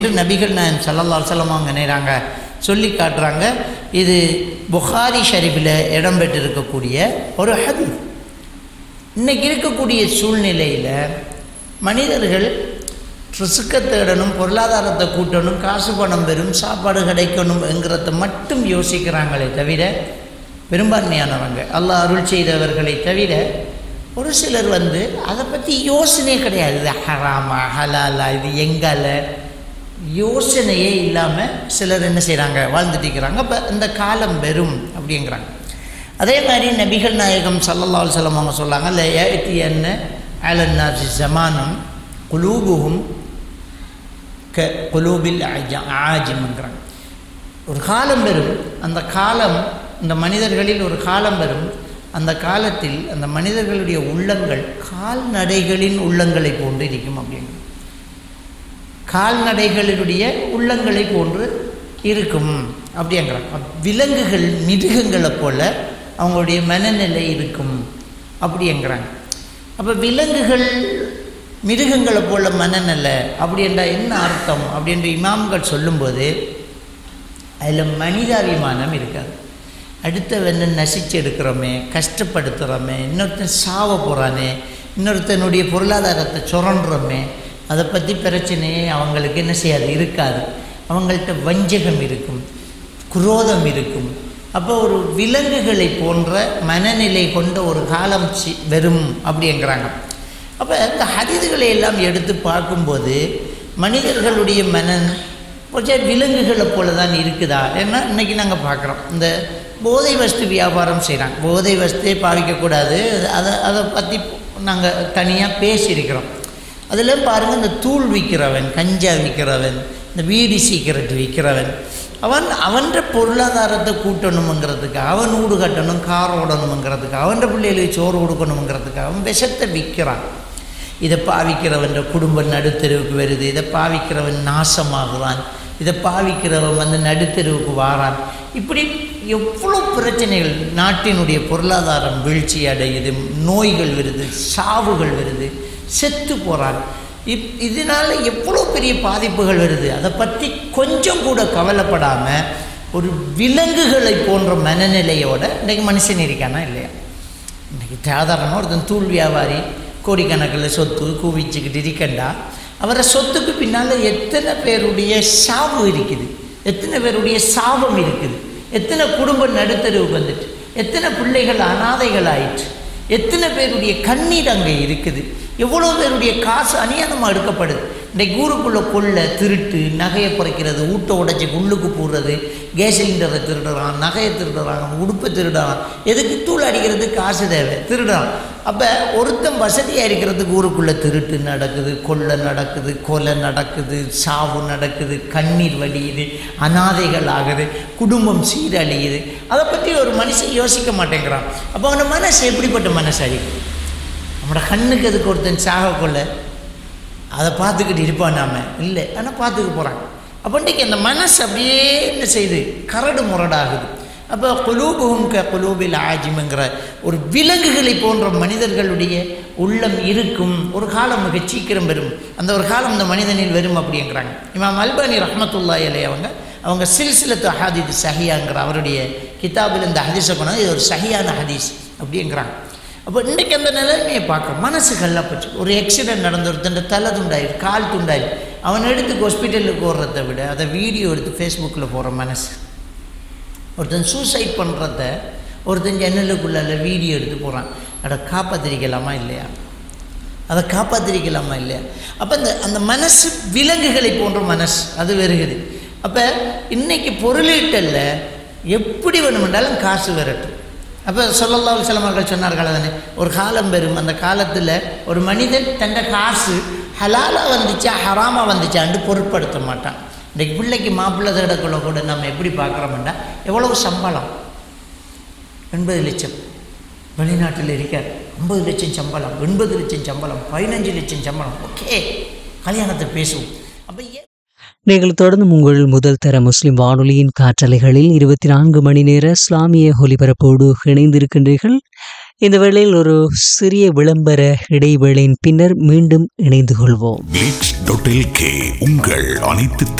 நபிகள் நாயன் சல்லல்லாஹு செல்லம் அவங்க நேராங்க சொல்லி காட்டுறாங்க இது புகாரி ஷரீஃபில் இடம்பெற்றிருக்கக்கூடிய ஒரு ஹதீஸ் இன்னைக்கு இருக்கக்கூடிய சூழ்நிலையில் மனிதர்கள் ரிசுக்க தேடணும் பொருளாதாரத்தை கூட்டணும் காசு பணம் பெறும் சாப்பாடு கிடைக்கணும் என்கிறத மட்டும் யோசிக்கிறாங்களே தவிர பெரும்பான்மையானவங்க அல்லாஹ் அருள் செய்தவர்களை தவிர ஒரு சிலர் வந்து அதை பற்றி யோசனையே கிடையாது இது ஹராமா ஹலாலா இது எங்கால யோசனையே இல்லாமல் சிலர் என்ன செய்கிறாங்க வாழ்ந்துட்டு இருக்கிறாங்க அப்போ இந்த காலம் வெறும் அப்படிங்கிறாங்க அதே மாதிரி நபிகள் நாயகம் சல்லல்லா செல்லம் அவங்க சொல்லாங்க இல்லை ஏத்தி என்ன அலன்னாசி ஜமானம் குலூபுகும் க குலூபில் ஆஜிம்ங்கிறாங்க ஒரு காலம் வரும் அந்த காலம் இந்த மனிதர்களில் ஒரு காலம் வரும் அந்த காலத்தில் அந்த மனிதர்களுடைய உள்ளங்கள் கால்நடைகளின் உள்ளங்களை போன்று இருக்கும் அப்படிங்க கால்நடைகளினுடைய உள்ளங்களை போன்று இருக்கும் அப்படிங்கிறாங்க விலங்குகள் மிருகங்களை போல அவங்களுடைய மனநிலை இருக்கும் அப்படிங்கிறாங்க அப்போ விலங்குகள் மிருகங்களை போல மனநிலை அப்படின்றா என்ன அர்த்தம் அப்படின்ற இமாம்கள் சொல்லும்போது அதில் மனிதாபிமானம் இருக்காது அடுத்தவனை நசிச்சு எடுக்கிறோமே கஷ்டப்படுத்துகிறோமே இன்னொருத்தன் சாவ போகிறானே இன்னொருத்தனுடைய பொருளாதாரத்தை சுரண்டுறோமே அதை பற்றி பிரச்சனையே அவங்களுக்கு என்ன செய்யாது இருக்காது அவங்கள்ட்ட வஞ்சகம் இருக்கும் குரோதம் இருக்கும் அப்போ ஒரு விலங்குகளை போன்ற மனநிலை கொண்ட ஒரு காலம் சி வரும் அப்படிங்கிறாங்க அப்போ இந்த ஹரிதுகளை எல்லாம் எடுத்து பார்க்கும்போது மனிதர்களுடைய மனன் கொஞ்சம் விலங்குகளை போல தான் இருக்குதா ஏன்னா இன்றைக்கி நாங்கள் பார்க்குறோம் இந்த போதை வஸ்து வியாபாரம் செய்கிறாங்க போதை வஸ்துவே பாவிக்கக்கூடாது அதை அதை பற்றி நாங்கள் தனியாக பேசியிருக்கிறோம் அதில் பாருங்கள் இந்த தூள் விற்கிறவன் கஞ்சா விற்கிறவன் இந்த வீடி சீக்கிரட் விற்கிறவன் அவன் அவன்ற பொருளாதாரத்தை கூட்டணுங்கிறதுக்கு அவன் வீடு கட்டணும் கார் ஓடணுங்கிறதுக்கு அவன்ற பிள்ளைகளுக்கு சோறு கொடுக்கணுங்கிறதுக்கு அவன் விஷத்தை விற்கிறான் இதை பாவிக்கிறவன் குடும்பம் நடுத்தெருவுக்கு வருது இதை பாவிக்கிறவன் நாசமாகுவான் இதை பாவிக்கிறவன் வந்து நடுத்தெருவுக்கு வாரான் இப்படி எவ்வளோ பிரச்சனைகள் நாட்டினுடைய பொருளாதாரம் வீழ்ச்சி அடையுது நோய்கள் வருது சாவுகள் வருது செத்து போகிறான் இப் இதனால் எவ்வளோ பெரிய பாதிப்புகள் வருது அதை பற்றி கொஞ்சம் கூட கவலைப்படாமல் ஒரு விலங்குகளை போன்ற மனநிலையோட இன்றைக்கு மனுஷன் இருக்கானா இல்லையா இன்றைக்கி சாதாரணமாக ஒருத்தன் தூள் வியாபாரி கோடிக்கணக்கில் சொத்து குவிச்சுக்கிட்டு இருக்கண்டா அவரை சொத்துக்கு பின்னால் எத்தனை பேருடைய சாவு இருக்குது எத்தனை பேருடைய சாபம் இருக்குது எத்தனை குடும்பம் நடுத்தருவுக்கு வந்துட்டு எத்தனை பிள்ளைகள் அனாதைகள் ஆயிற்று எத்தனை பேருடைய கண்ணீர் அங்கே இருக்குது எவ்வளோ பேருடைய காசு அநியாயமாக எடுக்கப்படுது இன்றைக்கு ஊருக்குள்ளே கொள்ள திருட்டு நகையை குறைக்கிறது ஊட்ட உடைச்சி உள்ளுக்கு போடுறது கேஸ் சிலிண்டரை திருடுறான் நகையை திருடுறான் உடுப்பை திருடுறான் எதுக்கு தூள் அடிக்கிறது காசு தேவை திருடுறான் அப்போ ஒருத்தன் வசதியாக இருக்கிறதுக்கு ஊருக்குள்ளே திருட்டு நடக்குது கொள்ளை நடக்குது கொலை நடக்குது சாவு நடக்குது கண்ணீர் வடியுது அனாதைகள் ஆகுது குடும்பம் சீரழியுது அதை பற்றி ஒரு மனுஷன் யோசிக்க மாட்டேங்கிறான் அப்போ அவன மனசு எப்படிப்பட்ட மனசு அழிக்கும் நம்மளோட கண்ணுக்கு அதுக்கு ஒருத்தன் சாக கொள்ள அதை பார்த்துக்கிட்டு இருப்பான் நாம இல்லை ஆனால் பார்த்துக்க போகிறாங்க அப்போ இன்றைக்கி அந்த மனசு அப்படியே என்ன செய்யுது கரடு முரடாகுது அப்போ குலூபுகும் க குலூபில் ஆஜிமுங்கிற ஒரு விலங்குகளை போன்ற மனிதர்களுடைய உள்ளம் இருக்கும் ஒரு காலம் மிக சீக்கிரம் வரும் அந்த ஒரு காலம் இந்த மனிதனில் வரும் அப்படிங்கிறாங்க இமாம் அல்பானி ரஹமத்துல்லா இலை அவங்க அவங்க சில்சிலத்து ஹாதித் சஹியாங்கிற அவருடைய கிதாபில் இந்த ஹதீஸை கொண்டாந்து இது ஒரு சஹியான ஹதீஸ் அப்படிங்கிறாங்க அப்போ இன்றைக்கி அந்த நிலைமையை பார்க்குறோம் மனசு கல்லப்பச்சு ஒரு ஆக்சிடென்ட் நடந்த ஒருத்தன் தலை துண்டாயிரு கால் துண்டாயிரு அவன் எடுத்து ஹாஸ்பிட்டலுக்கு ஓடுறத விட அதை வீடியோ எடுத்து ஃபேஸ்புக்கில் போகிற மனசு ஒருத்தன் சூசைட் பண்ணுறத ஒருத்தன் ஜன்னலுக்குள்ளால வீடியோ எடுத்து போகிறான் அதை காப்பாற்றிருக்கலாமா இல்லையா அதை காப்பாற்றிருக்கலாமா இல்லையா அப்போ இந்த அந்த மனசு விலங்குகளை போன்ற மனசு அது வருகுது அப்போ இன்றைக்கி பொருளீட்டலில் எப்படி வேணுமென்றாலும் காசு வரட்டும் அப்போ சொல்லல்லா சிலமர்கள் சொன்னார்கள் தானே ஒரு காலம் வரும் அந்த காலத்தில் ஒரு மனிதன் தந்த காசு ஹலாலாக வந்துச்சா ஹராமாக வந்துச்சான்ட்டு பொருட்படுத்த மாட்டான் இன்றைக்கு பிள்ளைக்கு மாப்பிள்ளை தேடக்குள்ள கூட நம்ம எப்படி பார்க்குறோம்னா எவ்வளவு சம்பளம் எண்பது லட்சம் வெளிநாட்டில் இருக்கார் ஐம்பது லட்சம் சம்பளம் எண்பது லட்சம் சம்பளம் பதினஞ்சு லட்சம் சம்பளம் ஓகே கல்யாணத்தை பேசுவோம் அப்போ நீங்கள் தொடர்ந்து உங்கள் முதல் தர முஸ்லிம் வானொலியின் காற்றலைகளில் இருபத்தி நான்கு மணி நேர இஸ்லாமிய ஒலிபரப்போடு இணைந்திருக்கின்றீர்கள் இந்த வேளையில் ஒரு சிறிய விளம்பர இடைவேளையின் பின்னர் மீண்டும் இணைந்து கொள்வோம் Glitch.lk உங்கள் அனைத்து